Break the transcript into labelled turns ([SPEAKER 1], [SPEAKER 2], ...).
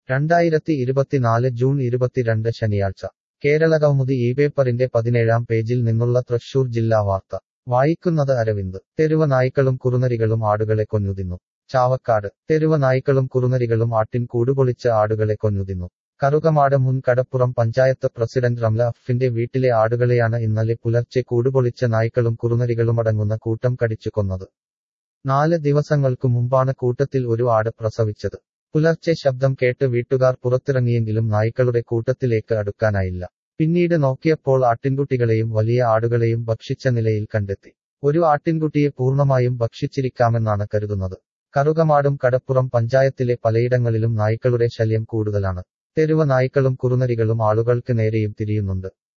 [SPEAKER 1] രണ്ടായിരത്തി ഇരുപത്തിനാല് ജൂൺ ഇരുപത്തിരണ്ട് ശനിയാഴ്ച കേരള കൗമുദി ഈ പേപ്പറിന്റെ പതിനേഴാം പേജിൽ നിന്നുള്ള തൃശൂർ ജില്ലാ വാർത്ത വായിക്കുന്നത് അരവിന്ദ് തെരുവ നായ്ക്കളും കുറുനരികളും ആടുകളെ കൊന്നുതിന്നു ചാവക്കാട് തെരുവ നായ്ക്കളും കുറുനരികളും ആട്ടിൻ കൂടുപൊളിച്ച് ആടുകളെ കൊന്നുതിന്നു കറുകമാട് മുൻ കടപ്പുറം പഞ്ചായത്ത് പ്രസിഡന്റ് റംല അഫിന്റെ വീട്ടിലെ ആടുകളെയാണ് ഇന്നലെ പുലർച്ചെ കൂടുപൊളിച്ച നായ്ക്കളും കുറുനരികളുമടങ്ങുന്ന കൂട്ടം കടിച്ചു കൊന്നത് നാല് ദിവസങ്ങൾക്കു മുമ്പാണ് കൂട്ടത്തിൽ ഒരു ആട് പ്രസവിച്ചത് പുലർച്ചെ ശബ്ദം കേട്ട് വീട്ടുകാർ പുറത്തിറങ്ങിയെങ്കിലും നായ്ക്കളുടെ കൂട്ടത്തിലേക്ക് അടുക്കാനായില്ല പിന്നീട് നോക്കിയപ്പോൾ ആട്ടിൻകുട്ടികളെയും വലിയ ആടുകളെയും ഭക്ഷിച്ച നിലയിൽ കണ്ടെത്തി ഒരു ആട്ടിൻകുട്ടിയെ പൂർണ്ണമായും ഭക്ഷിച്ചിരിക്കാമെന്നാണ് കരുതുന്നത് കറുകമാടും കടപ്പുറം പഞ്ചായത്തിലെ പലയിടങ്ങളിലും നായ്ക്കളുടെ ശല്യം കൂടുതലാണ് തെരുവ നായ്ക്കളും കുറുനരികളും ആളുകൾക്ക് നേരെയും തിരിയുന്നുണ്ട്